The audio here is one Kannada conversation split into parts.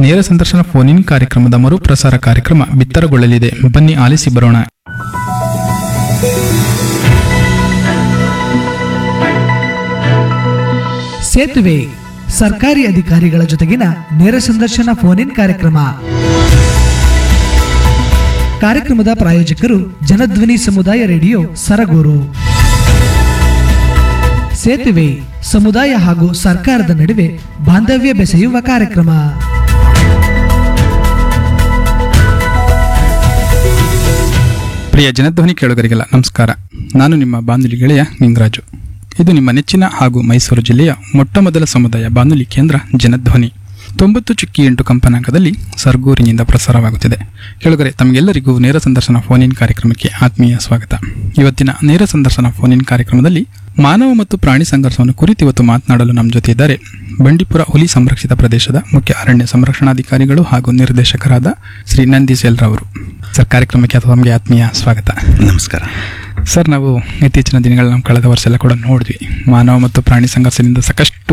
ನೇರ ಸಂದರ್ಶನ ಫೋನ್ ಇನ್ ಕಾರ್ಯಕ್ರಮದ ಮರುಪ್ರಸಾರ ಕಾರ್ಯಕ್ರಮ ಬಿತ್ತರಗೊಳ್ಳಲಿದೆ ಬನ್ನಿ ಆಲಿಸಿ ಬರೋಣ ಸೇತುವೆ ಸರ್ಕಾರಿ ಅಧಿಕಾರಿಗಳ ಜೊತೆಗಿನ ನೇರ ಸಂದರ್ಶನ ಫೋನ್ ಇನ್ ಕಾರ್ಯಕ್ರಮ ಕಾರ್ಯಕ್ರಮದ ಪ್ರಾಯೋಜಕರು ಜನಧ್ವನಿ ಸಮುದಾಯ ರೇಡಿಯೋ ಸರಗೂರು ಸೇತುವೆ ಸಮುದಾಯ ಹಾಗೂ ಸರ್ಕಾರದ ನಡುವೆ ಬಾಂಧವ್ಯ ಬೆಸೆಯುವ ಕಾರ್ಯಕ್ರಮ ಪ್ರಿಯ ಜನಧ್ವನಿ ಕೇಳುಗರಿಗೆಲ್ಲ ನಮಸ್ಕಾರ ನಾನು ನಿಮ್ಮ ಬಾನುಲಿ ಗೆಳೆಯ ನಿಂಗರಾಜು ಇದು ನಿಮ್ಮ ನೆಚ್ಚಿನ ಹಾಗೂ ಮೈಸೂರು ಜಿಲ್ಲೆಯ ಮೊಟ್ಟಮೊದಲ ಸಮುದಾಯ ಬಾನುಲಿ ಕೇಂದ್ರ ಜನಧ್ವನಿ ತೊಂಬತ್ತು ಚುಕ್ಕಿ ಎಂಟು ಕಂಪನಾಂಕದಲ್ಲಿ ಸರ್ಗೂರಿನಿಂದ ಪ್ರಸಾರವಾಗುತ್ತಿದೆ ಕೆಳಗರೆ ತಮಗೆಲ್ಲರಿಗೂ ನೇರ ಸಂದರ್ಶನ ಫೋನ್ ಇನ್ ಕಾರ್ಯಕ್ರಮಕ್ಕೆ ಆತ್ಮೀಯ ಸ್ವಾಗತ ಇವತ್ತಿನ ನೇರ ಸಂದರ್ಶನ ಫೋನ್ ಇನ್ ಕಾರ್ಯಕ್ರಮದಲ್ಲಿ ಮಾನವ ಮತ್ತು ಪ್ರಾಣಿ ಸಂಘರ್ಷವನ್ನು ಕುರಿತು ಇವತ್ತು ಮಾತನಾಡಲು ನಮ್ಮ ಜೊತೆ ಇದ್ದಾರೆ ಬಂಡೀಪುರ ಹುಲಿ ಸಂರಕ್ಷಿತ ಪ್ರದೇಶದ ಮುಖ್ಯ ಅರಣ್ಯ ಸಂರಕ್ಷಣಾಧಿಕಾರಿಗಳು ಹಾಗೂ ನಿರ್ದೇಶಕರಾದ ಶ್ರೀ ನಂದೀಸೆಲ್ ರವರು ಸರ್ ಕಾರ್ಯಕ್ರಮಕ್ಕೆ ತಮಗೆ ಆತ್ಮೀಯ ಸ್ವಾಗತ ನಮಸ್ಕಾರ ಸರ್ ನಾವು ಇತ್ತೀಚಿನ ದಿನಗಳಲ್ಲಿ ನಾವು ಕಳೆದ ವರ್ಷ ಎಲ್ಲ ಕೂಡ ನೋಡಿದ್ವಿ ಮಾನವ ಮತ್ತು ಪ್ರಾಣಿ ಸಂಘರ್ಷದಿಂದ ಸಾಕಷ್ಟು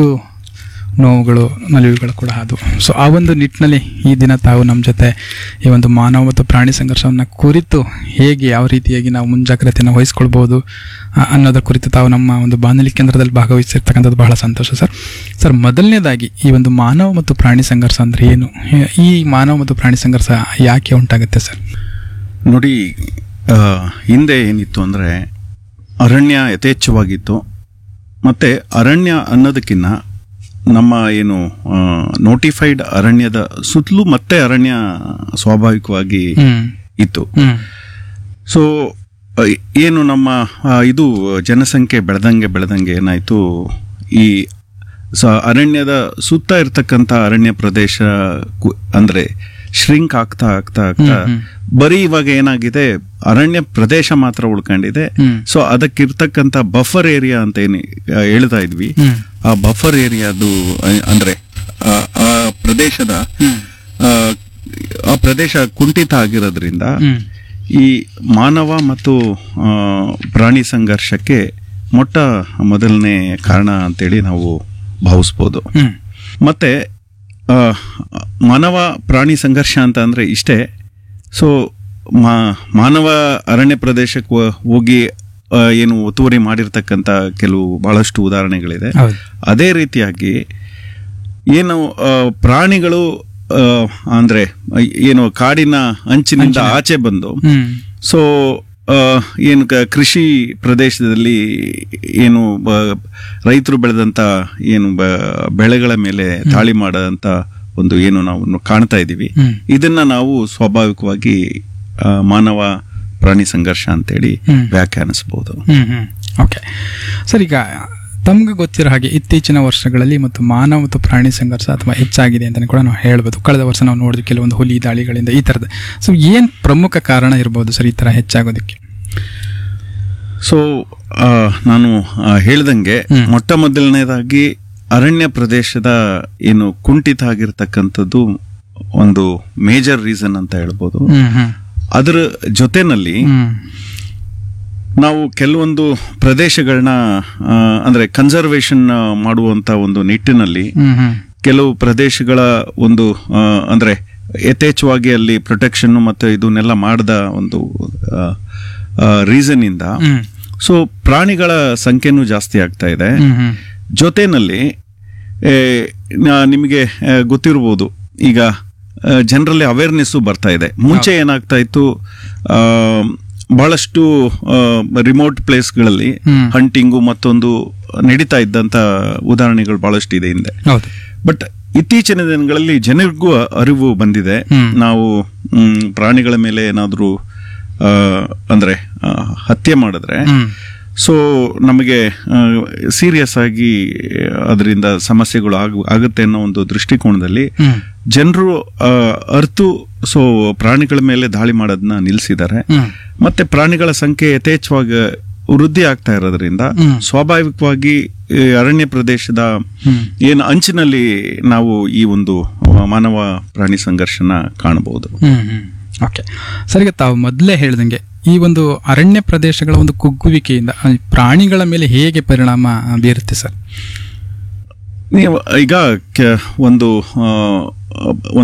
ನೋವುಗಳು ನಲಿವುಗಳು ಕೂಡ ಆದವು ಸೊ ಆ ಒಂದು ನಿಟ್ಟಿನಲ್ಲಿ ಈ ದಿನ ತಾವು ನಮ್ಮ ಜೊತೆ ಈ ಒಂದು ಮಾನವ ಮತ್ತು ಪ್ರಾಣಿ ಸಂಘರ್ಷವನ್ನು ಕುರಿತು ಹೇಗೆ ಯಾವ ರೀತಿಯಾಗಿ ನಾವು ಮುಂಜಾಗ್ರತೆಯನ್ನು ವಹಿಸ್ಕೊಳ್ಬೋದು ಆ, ಅನ್ನೋದರ ಕುರಿತು ತಾವು ನಮ್ಮ ಒಂದು ಬಾನುಲಿ ಕೇಂದ್ರದಲ್ಲಿ ಭಾಗವಹಿಸಿರ್ತಕ್ಕಂಥದ್ದು ಬಹಳ ಸಂತೋಷ ಸರ್ ಸರ್ ಮೊದಲನೇದಾಗಿ ಈ ಒಂದು ಮಾನವ ಮತ್ತು ಪ್ರಾಣಿ ಸಂಘರ್ಷ ಅಂದರೆ ಏನು ಈ ಮಾನವ ಮತ್ತು ಪ್ರಾಣಿ ಸಂಘರ್ಷ ಯಾಕೆ ಉಂಟಾಗುತ್ತೆ ಸರ್ ನೋಡಿ ಆ, ಹಿಂದೆ ಏನಿತ್ತು ಅಂದರೆ ಅರಣ್ಯ ಯಥೇಚ್ಛವಾಗಿತ್ತು ಮತ್ತು ಅರಣ್ಯ ಅನ್ನೋದಕ್ಕಿಂತ ನಮ್ಮ ಏನು ನೋಟಿಫೈಡ್ ಅರಣ್ಯದ ಸುತ್ತಲೂ ಮತ್ತೆ ಅರಣ್ಯ ಸ್ವಾಭಾವಿಕವಾಗಿ ಹ್ಮ್ ಇತ್ತು ಹ್ಮ್ ಸೊ ಆ, ಏನು ನಮ್ಮ ಆ, ಇದು ಜನಸಂಖ್ಯೆ ಬೆಳೆದಂಗೆ ಬೆಳೆದಂಗೆ ಏನಾಯಿತು ಈ ಸ ಅರಣ್ಯದ ಸುತ್ತ ಇರ್ತಕ್ಕಂಥ ಅರಣ್ಯ ಪ್ರದೇಶ ಕು- ಅಂದ್ರೆ ಶ್ರಿಂಕ್ ಆಗ್ತಾ ಆಗ್ತಾ ಆಗ್ತಾ ಹ್ಮ್, ಬರೀ ಇವಾಗ ಏನಾಗಿದೆ ಅರಣ್ಯ ಪ್ರದೇಶ ಮಾತ್ರ ಉಳ್ಕೊಂಡಿದೆ ಹ್ಮ್. ಸೊ ಅದಕ್ಕಿರ್ತಕ್ಕಂಥ ಬಫರ್ ಏರಿಯಾ ಅಂತ ಏನು ಆ, ಹೇಳ್ತಾ ಇದ್ವಿ ಹ್ಮ್ ಆ ಬಫರ್ ಏರಿಯಾದು ಅ- ಅಂದ್ರೆ ಆ ಆ ಪ್ರದೇಶದ ಆ, ಆ ಪ್ರದೇಶ ಕುಂಠಿತ ಆಗಿರೋದ್ರಿಂದ ಹ್ಮ್ ಈ ಮಾನವ ಮತ್ತು ಆ, ಪ್ರಾಣಿ ಸಂಘರ್ಷಕ್ಕೆ ಮೊಟ್ಟ ಮೊದಲನೇ ಕಾರಣ ಅಂತೇಳಿ ನಾವು ಭಾವಿಸ್ಬೋದು ಹ್ಮ್ ಮತ್ತೆ ಆ, ಮಾನವ ಪ್ರಾಣಿ ಸಂಘರ್ಷ ಅಂತ ಅಂದ್ರೆ ಇಷ್ಟೇ ಸೊ ಮಾ ಮಾನವ ಅರಣ್ಯ ಪ್ರದೇಶಕ್ಕೆ ಹೋ- ಹೋಗಿ ಆ, ಏನು ಒತ್ತುವರಿ ಮಾಡಿರ್ತಕ್ಕಂಥ ಕೆಲವು ಬಹಳಷ್ಟು ಉದಾಹರಣೆಗಳಿದೆ ಹೌದು ಅದೇ ರೀತಿಯಾಗಿ ಏನು ಆ, ಪ್ರಾಣಿಗಳು ಆ, ಅಂದ್ರೆ ಏನು ಕಾಡಿನ ಅಂಚಿನಿಂದ ಆಚೆ ಬಂದು ಹ್ಮ್ ಸೊ ಆ, ಏನು ಕ- ಕೃಷಿ ಪ್ರದೇಶದಲ್ಲಿ ಏನು ರೈತರು ಬೆಳೆದಂತ ಏನು ಬ- ಬೆಳೆಗಳ ಮೇಲೆ ದಾಳಿ ಮಾಡದಂತ ಒಂದು ಏನು ನಾವು ಕಾಣ್ತಾ ಇದ್ದೀವಿ ಹ್ಮ್. ಇದನ್ನ ನಾವು ಸ್ವಾಭಾವಿಕವಾಗಿ ಆ, ಮಾನವ ಪ್ರಾಣಿ ಸಂಘರ್ಷ ಅಂತೇಳಿ ಹ್ಮ್. ವ್ಯಾಖ್ಯಾನಿಸಬಹುದು ಹ್ಮ್ ಹ್ಮ್ ಓಕೆ ಸರ್ ಈಗ ತಮ್ಗೆ ಗೊತ್ತಿರೋ ಹಾಗೆ ಇತ್ತೀಚಿನ ವರ್ಷಗಳಲ್ಲಿ ಮತ್ತು ಮಾನವ ಮತ್ತು ಪ್ರಾಣಿ ಸಂಘರ್ಷ ಅಥವಾ ಹೆಚ್ಚಾಗಿದೆ ಅಂತಲೇ ಕೂಡ ನಾವು ಹೇಳ್ಬೋದು ಕಳೆದ ವರ್ಷ ನಾವು ನೋಡಿದ್ವಿ ಕೆಲವೊಂದು ಹುಲಿ ದಾಳಿಗಳಿಂದ ಈ ಥರದ ಸೊ ಏನು ಪ್ರಮುಖ ಕಾರಣ ಇರ್ಬೋದು ಸರ್ ಈ ಥರ ಹೆಚ್ಚಾಗೋದಕ್ಕೆ ಸೊ ಆ, ನಾನು ಆ, ಹೇಳ್ದಂಗೆ ಹ್ಮ್. ಮೊಟ್ಟ ಮೊದಲನೇದಾಗಿ ಅರಣ್ಯ ಪ್ರದೇಶದ ಏನು ಕುಂಠಿತ ಆಗಿರ್ತಕ್ಕಂಥದ್ದು ಒಂದು ಮೇಜರ್ ರೀಸನ್ ಅಂತ ಹೇಳ್ಬೋದು ಹ್ಮ್ ಹ್ಮ್ ಅದರ ಜೊತೆನಲ್ಲಿ ಹ್ಮ್ ನಾವು ಕೆಲವೊಂದು ಪ್ರದೇಶಗಳನ್ನ ಆ, ಅಂದ್ರೆ ಕನ್ಸರ್ವೇಷನ್ ಮಾಡುವಂತ ಒಂದು ನಿಟ್ಟಿನಲ್ಲಿ ಹ್ಮ್ ಹ್ಮ್ ಕೆಲವು ಪ್ರದೇಶಗಳ ಒಂದು ಆ, ಅಂದ್ರೆ ಯಥೇಚ್ಛವಾಗಿ ಅಲ್ಲಿ ಪ್ರೊಟೆಕ್ಷನ್ ಮತ್ತೆ ಇದನ್ನೆಲ್ಲ ಮಾಡದ ಒಂದು ರೀಸನ್ ಇಂದ ಹ್ಮ್ ಸೊ ಪ್ರಾಣಿಗಳ ಸಂಖ್ಯೆನೂ ಜಾಸ್ತಿ ಆಗ್ತಾ ಇದೆ ಹ್ಮ್ ಹ್ಮ್ ಜೊತೆನಲ್ಲಿ ಏ, ನಾ- ನಿಮಗೆ ಆ, ಗೊತ್ತಿರ್ಬೋದು ಈಗ ಜನರಲ್ಲಿ ಅವೇರ್ನೆಸ್ಸು ಬರ್ತಾ ಇದೆ ಮುಂಚೆ ಏನಾಗ್ತಾ ಇತ್ತು ಆ, ಬಹಳಷ್ಟು ರಿಮೋಟ್ ಪ್ಲೇಸ್ಗಳಲ್ಲಿ ಹ್ಮ್. ಹಂಟಿಂಗು ಮತ್ತೊಂದು ನಡೀತಾ ಇದ್ದಂತ ಉದಾಹರಣೆಗಳು ಬಹಳಷ್ಟು ಇದೆ ಹಿಂದೆ ಹೌದು ಬಟ್ ಇತ್ತೀಚಿನ ದಿನಗಳಲ್ಲಿ ಜನರಿಗೂ ಅರಿವು ಬಂದಿದೆ ಹ್ಮ್. ನಾವು ಮ್, ಪ್ರಾಣಿಗಳ ಮೇಲೆ ಏನಾದರೂ ಅಂದ್ರೆ ಆ, ಹತ್ಯೆ ಮಾಡಿದ್ರೆ ಹ್ಮ್ ಸೊ ನಮಗೆ ಸೀರಿಯಸ್ ಆಗಿ ಅದರಿಂದ ಸಮಸ್ಯೆಗಳು ಆಗ ಆಗುತ್ತೆ ಅನ್ನೋ ಒಂದು ದೃಷ್ಟಿಕೋನದಲ್ಲಿ ಹ್ಮ್ ಜನರು ಅರ್ತು ಸೊ ಪ್ರಾಣಿಗಳ ಮೇಲೆ ದಾಳಿ ಮಾಡೋದನ್ನ ನಿಲ್ಲಿಸಿದ್ದಾರೆ ಹ್ಮ್ ಮತ್ತೆ ಪ್ರಾಣಿಗಳ ಸಂಖ್ಯೆ ಯಥೇಚ್ಛವಾಗಿ ವೃದ್ಧಿ ಆಗ್ತಾ ಇರೋದ್ರಿಂದ ಹ್ಮ್. ಸ್ವಾಭಾವಿಕವಾಗಿ ಈ ಅರಣ್ಯ ಪ್ರದೇಶದ ಹ್ಮ್. ಏನು ಅಂಚಿನಲ್ಲಿ ನಾವು ಈ ಒಂದು ಮಾನವ ಪ್ರಾಣಿ ಸಂಘರ್ಷನ ಕಾಣಬಹುದು ಹ್ಮ್ ಹ್ಮ್ ಓಕೆ ಸರ್ ಈಗ ತಾವು ಮೊದಲೇ ಹೇಳ್ದಂಗೆ ಈ ಒಂದು ಅರಣ್ಯ ಪ್ರದೇಶಗಳ ಒಂದು ಕುಗ್ಗುವಿಕೆಯಿಂದ ಆ, ಪ್ರಾಣಿಗಳ ಮೇಲೆ ಹೇಗೆ ಪರಿಣಾಮ ಬೀರುತ್ತೆ ಸರ್ ನೀವು ಈಗ ಕೆ- ಒಂದು ಆ,